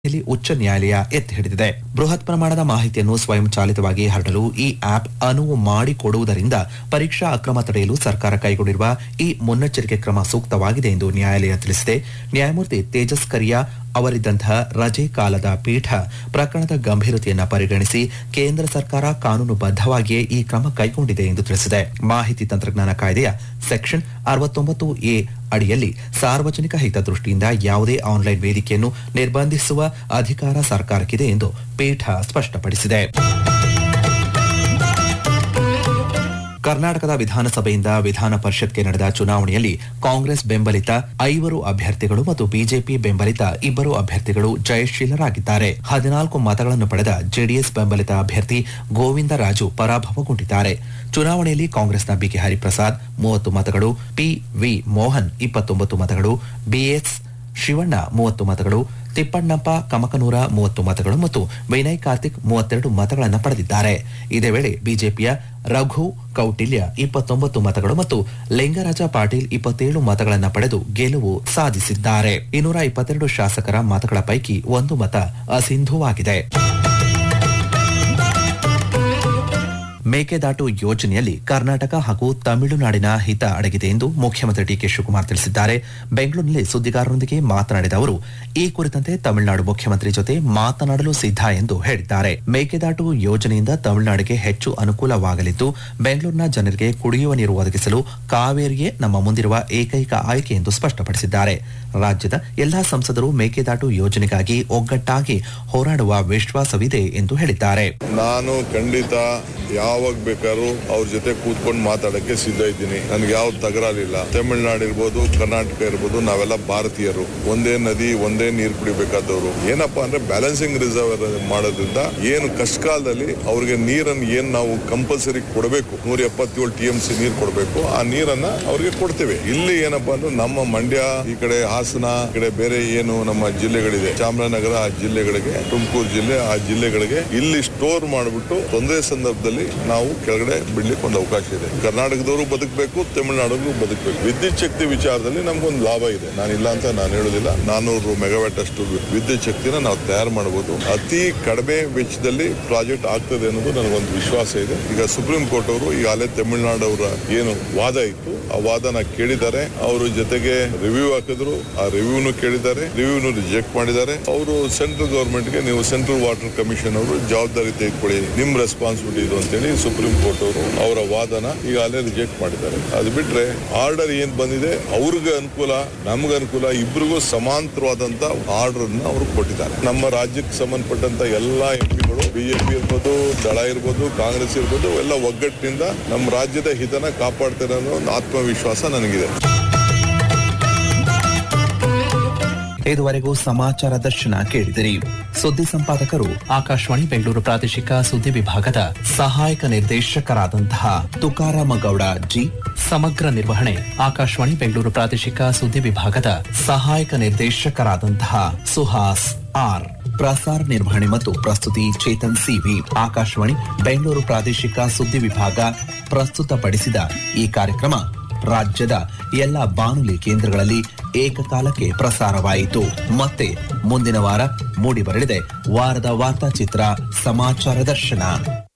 ಇಲ್ಲಿ ಉಚ್ಚ ನ್ಯಾಯಾಲಯ ಎತ್ತಿ ಹಿಡಿದಿದೆ ಬೃಹತ್ ಪ್ರಮಾಣದ ಮಾಹಿತಿಯನ್ನು ಸ್ವಯಂಚಾಲಿತವಾಗಿ ಹರಡಲು ಈ ಆಪ್ ಅನುವು ಮಾಡಿಕೊಡುವುದರಿಂದ ಪರೀಕ್ಷಾ ಅಕ್ರಮ ತಡೆಯಲು ಸರ್ಕಾರ ಕೈಗೊಂಡಿರುವ ಈ ಮುನ್ನೆಚ್ಚರಿಕೆ ಕ್ರಮ ಸೂಕ್ತವಾಗಿದೆ ಎಂದು ನ್ಯಾಯಾಲಯ ತಿಳಿಸಿದೆ ನ್ಯಾಯಮೂರ್ತಿ ತೇಜಸ್ ಕರಿಯಾ ಅವರಿದ್ದಂತಹ ರಜೆ ಕಾಲದ ಪೀಠ ಪ್ರಕರಣದ ಗಂಭೀರತೆಯನ್ನು ಪರಿಗಣಿಸಿ ಕೇಂದ್ರ ಸರ್ಕಾರ ಕಾನೂನುಬದ್ಧವಾಗಿಯೇ ಈ ಕ್ರಮ ಕೈಗೊಂಡಿದೆ ಎಂದು ತಿಳಿಸಿದೆ ಮಾಹಿತಿ ತಂತ್ರಜ್ಞಾನ ಕಾಯ್ದೆಯ ಸೆಕ್ಷನ್ ಅರವತ್ತೊಂಬತ್ತು ಎ ಅಡಿಯಲ್ಲಿ ಸಾರ್ವಜನಿಕ ಹಿತದೃಷ್ಟಿಯಿಂದ ಯಾವುದೇ ಆನ್ಲೈನ್ ವೇದಿಕೆಯನ್ನು ನಿರ್ಬಂಧಿಸುವ ಅಧಿಕಾರ ಸರ್ಕಾರಕ್ಕಿದೆ ಎಂದು ಪೀಠ ಸ್ಪಷ್ಟಪಡಿಸಿದೆ ಕರ್ನಾಟಕದ ವಿಧಾನಸಭೆಯಿಂದ ವಿಧಾನ ಪರಿಷತ್ಗೆ ನಡೆದ ಚುನಾವಣೆಯಲ್ಲಿ ಕಾಂಗ್ರೆಸ್ ಬೆಂಬಲಿತ ಐವರು ಅಭ್ಯರ್ಥಿಗಳು ಮತ್ತು ಬಿಜೆಪಿ ಬೆಂಬಲಿತ ಇಬ್ಬರು ಅಭ್ಯರ್ಥಿಗಳು ಜಯಶೀಲರಾಗಿದ್ದಾರೆ ಹದಿನಾಲ್ಕು ಮತಗಳನ್ನು ಪಡೆದ ಜೆಡಿಎಸ್ ಬೆಂಬಲಿತ ಅಭ್ಯರ್ಥಿ ಗೋವಿಂದ ರಾಜು ಪರಾಭವಗೊಂಡಿದ್ದಾರೆ ಚುನಾವಣೆಯಲ್ಲಿ ಕಾಂಗ್ರೆಸ್ನ ಬಿಕೆ ಹರಿಪ್ರಸಾದ್ ಮೂವತ್ತು ಮತಗಳು ಪಿವಿ ಮೋಹನ್ ಇಪ್ಪತ್ತೊಂಬತ್ತು ಮತಗಳು ಬಿಎಸ್ ಶಿವಣ್ಣ ಮೂವತ್ತು ಮತಗಳು ತಿಪ್ಪಣ್ಣಪ್ಪ ಕಮಕನೂರ ಮೂವತ್ತು ಮತಗಳು ಮತ್ತು ವಿನಯ್ ಕಾರ್ತಿಕ್ ಮೂವತ್ತೆರಡು ಮತಗಳನ್ನು ಪಡೆದಿದ್ದಾರೆ ಇದೇ ವೇಳೆ ಬಿಜೆಪಿಯ ರಘು ಕೌಟಿಲ್ಯ ಇಪ್ಪತ್ತೊಂಬತ್ತು ಮತಗಳು ಮತ್ತು ಲಿಂಗರಾಜ ಪಾಟೀಲ್ ಇಪ್ಪತ್ತೇಳು ಮತಗಳನ್ನು ಪಡೆದು ಗೆಲುವು ಸಾಧಿಸಿದ್ದಾರೆ ಇನ್ನೂರ ಇಪ್ಪತ್ತೆರಡು ಶಾಸಕರ ಮತಗಳ ಪೈಕಿ ಒಂದು ಮತ ಅಸಿಂಧುವಾಗಿದೆ ಮೇಕೆದಾಟು ಯೋಜನೆಯಲ್ಲಿ ಕರ್ನಾಟಕ ಹಾಗೂ ತಮಿಳುನಾಡಿನ ಹಿತ ಅಡಗಿದೆ ಎಂದು ಮುಖ್ಯಮಂತ್ರಿ ಡಿಕೆ ಶಿವಕುಮಾರ್ ತಿಳಿಸಿದ್ದಾರೆ ಬೆಂಗಳೂರಿನಲ್ಲಿ ಸುದ್ದಿಗಾರರೊಂದಿಗೆ ಮಾತನಾಡಿದ ಅವರು ಈ ಕುರಿತಂತೆ ತಮಿಳುನಾಡು ಮುಖ್ಯಮಂತ್ರಿ ಜೊತೆ ಮಾತನಾಡಲು ಸಿದ್ಧ ಎಂದು ಹೇಳಿದ್ದಾರೆ ಮೇಕೆದಾಟು ಯೋಜನೆಯಿಂದ ತಮಿಳುನಾಡಿಗೆ ಹೆಚ್ಚು ಅನುಕೂಲವಾಗಲಿದ್ದು ಬೆಂಗಳೂರಿನ ಜನರಿಗೆ ಕುಡಿಯುವ ನೀರು ಒದಗಿಸಲು ಕಾವೇರಿಯೇ ನಮ್ಮ ಮುಂದಿರುವ ಏಕೈಕ ಆಯ್ಕೆ ಎಂದು ಸ್ಪಷ್ಟಪಡಿಸಿದ್ದಾರೆ ರಾಜ್ಯದ ಎಲ್ಲಾ ಸಂಸದರು ಮೇಕೆದಾಟು ಯೋಜನೆಗಾಗಿ ಒಗ್ಗಟ್ಟಾಗಿ ಹೋರಾಡುವ ವಿಶ್ವಾಸವಿದೆ ಎಂದು ಹೇಳಿದ್ದಾರೆ ನಾನು ಖಂಡಿತ ಯಾವಾಗ ಬೇಕಾದ್ರೂ ಅವ್ರ ಜೊತೆ ಕೂತ್ಕೊಂಡು ಮಾತಾಡಕ್ಕೆ ಸಿದ್ಧ ಇದ್ದೀನಿ ನನ್ಗೆ ಯಾವ ತಗರಾಲಿಲ್ಲ ತಮಿಳ್ನಾಡು ಇರ್ಬೋದು ಕರ್ನಾಟಕ ಇರ್ಬೋದು ನಾವೆಲ್ಲ ಭಾರತೀಯರು ಒಂದೇ ನದಿ ಒಂದೇ ನೀರು ಕುಡಿಬೇಕಾದವರು ಏನಪ್ಪಾ ಅಂದ್ರೆ ಬ್ಯಾಲೆನ್ಸಿಂಗ್ ರಿಸರ್ವ್ ಮಾಡೋದ್ರಿಂದ ಏನು ಕಷ್ಟ ಕಾಲದಲ್ಲಿ ಅವ್ರಿಗೆ ನೀರನ್ನು ಏನ್ ನಾವು ಕಂಪಲ್ಸರಿ ಕೊಡಬೇಕು ನೂರ ಎಪ್ಪತ್ತೇಳು ಟಿ ಎಂ ಸಿ ನೀರು ಕೊಡಬೇಕು ಆ ನೀರನ್ನ ಅವ್ರಿಗೆ ಕೊಡ್ತೇವೆ ಇಲ್ಲಿ ಏನಪ್ಪಾ ಅಂದ್ರೆ ನಮ್ಮ ಮಂಡ್ಯ ಈ ಕಡೆ ಹಾಸನ ಈ ಕಡೆ ಬೇರೆ ಏನು ನಮ್ಮ ಜಿಲ್ಲೆಗಳಿದೆ ಚಾಮರಾಜನಗರ ಆ ಜಿಲ್ಲೆಗಳಿಗೆ ತುಮಕೂರು ಜಿಲ್ಲೆ ಆ ಜಿಲ್ಲೆಗಳಿಗೆ ಇಲ್ಲಿ ಸ್ಟೋರ್ ಮಾಡಿಬಿಟ್ಟು ತೊಂದರೆ ಸಂದರ್ಭದಲ್ಲಿ ನಾವು ಕೆಳಗಡೆ ಬಿಡ್ಲಿಕ್ಕೆ ಒಂದು ಅವಕಾಶ ಇದೆ ಕರ್ನಾಟಕದವರು ಬದುಕಬೇಕು ತಮಿಳುನಾಡಿಗೂ ಬದುಕಬೇಕು ವಿದ್ಯುತ್ ಶಕ್ತಿ ವಿಚಾರದಲ್ಲಿ ನಮ್ಗೊಂದು ಲಾಭ ಇದೆ ನಾನು ಇಲ್ಲ ಅಂತ ನಾನು ಹೇಳೋದಿಲ್ಲ ನಾನೂರು ಮೆಗಾವ್ಯಾಟ್ ಅಷ್ಟು ವಿದ್ಯುತ್ ಶಕ್ತಿನ ನಾವು ತಯಾರು ಮಾಡಬಹುದು ಅತಿ ಕಡಿಮೆ ವೆಚ್ಚದಲ್ಲಿ ಪ್ರಾಜೆಕ್ಟ್ ಆಗ್ತದೆ ಅನ್ನೋದು ನನಗೊಂದು ವಿಶ್ವಾಸ ಇದೆ ಈಗ ಸುಪ್ರೀಂ ಕೋರ್ಟ್ ಅವರು ಈಗಾಗಲೇ ತಮಿಳುನಾಡು ಅವರ ಏನು ವಾದ ಇತ್ತು ಆ ವಾದನ ಕೇಳಿದ್ದಾರೆ ಅವರು ಜೊತೆಗೆ ರಿವ್ಯೂ ಹಾಕಿದ್ರು ಆ ರಿವ್ಯೂನು ಕೇಳಿದ್ದಾರೆ ರಿವ್ಯೂನು ರಿಜೆಕ್ಟ್ ಮಾಡಿದ್ದಾರೆ ಅವರು ಸೆಂಟ್ರಲ್ ಗವರ್ಮೆಂಟ್ಗೆ ನೀವು ಸೆಂಟ್ರಲ್ ವಾಟರ್ ಕಮಿಷನ್ ಅವರು ಜವಾಬ್ದಾರಿ ತೆಗೆದುಕೊಳ್ಳಿ ನಿಮ್ ರೆಸ್ಪಾನ್ಸಿಬಿಲಿಟಿ ಇದು ಅಂತೇಳಿ ಸುಪ್ರೀಂ ಕೋರ್ಟ್ ಅವರು ಅವರ ವಾದನ ಈಗಾಗಲೇ ರಿಜೆಕ್ಟ್ ಮಾಡಿದ್ದಾರೆ ಅದು ಬಿಟ್ರೆ ಆರ್ಡರ್ ಏನ್ ಬಂದಿದೆ ಅವ್ರಿಗೆ ಅನುಕೂಲ ನಮ್ಗೆ ಅನುಕೂಲ ಇಬ್ರಿಗೂ ಸಮಾಂತರವಾದಂತ ಆರ್ಡರ್ ಅನ್ನ ಅವರು ಕೊಟ್ಟಿದ್ದಾರೆ ನಮ್ಮ ರಾಜ್ಯಕ್ಕೆ ಸಂಬಂಧಪಟ್ಟಂತ ಎಲ್ಲಾ ಎಂಪಿಗಳು ಬಿಜೆಪಿ ಇರ್ಬೋದು ದಳ ಇರ್ಬೋದು ಕಾಂಗ್ರೆಸ್ ಇರ್ಬೋದು ಎಲ್ಲ ಒಗ್ಗಟ್ಟಿನಿಂದ ನಮ್ಮ ರಾಜ್ಯದ ಹಿತನ ಕಾಪಾಡ್ತಾರೆ ಅನ್ನೋ ಒಂದು ಆತ್ಮವಿಶ್ವಾಸ ನನಗಿದೆ ಇದುವರೆಗೂ ಸಮಾಚಾರ ದರ್ಶನ ಕೇಳಿದಿರಿ ಸುದ್ದಿ ಸಂಪಾದಕರು ಆಕಾಶವಾಣಿ ಬೆಂಗಳೂರು ಪ್ರಾದೇಶಿಕ ಸುದ್ದಿ ವಿಭಾಗದ ಸಹಾಯಕ ನಿರ್ದೇಶಕರಾದಂತಹ ತುಕಾರಾಮ ಗೌಡ ಜಿ ಸಮಗ್ರ ನಿರ್ವಹಣೆ ಆಕಾಶವಾಣಿ ಬೆಂಗಳೂರು ಪ್ರಾದೇಶಿಕ ಸುದ್ದಿ ವಿಭಾಗದ ಸಹಾಯಕ ನಿರ್ದೇಶಕರಾದಂತಹ ಸುಹಾಸ್ ಆರ್ ಪ್ರಸಾರ ನಿರ್ವಹಣೆ ಮತ್ತು ಪ್ರಸ್ತುತಿ ಚೇತನ್ ಸಿವಿ ಆಕಾಶವಾಣಿ ಬೆಂಗಳೂರು ಪ್ರಾದೇಶಿಕ ಸುದ್ದಿ ವಿಭಾಗ ಪ್ರಸ್ತುತಪಡಿಸಿದ ಈ ಕಾರ್ಯಕ್ರಮ ರಾಜ್ಯದ ಎಲ್ಲ ಬಾನುಲಿ ಕೇಂದ್ರಗಳಲ್ಲಿ ಏಕಕಾಲಕ್ಕೆ ಪ್ರಸಾರವಾಯಿತು ಮತ್ತೆ ಮುಂದಿನ ವಾರ ಮೂಡಿಬರಲಿದೆ ವಾರದ ವಾರ್ತಾಚಿತ್ರ ಸಮಾಚಾರ ದರ್ಶನ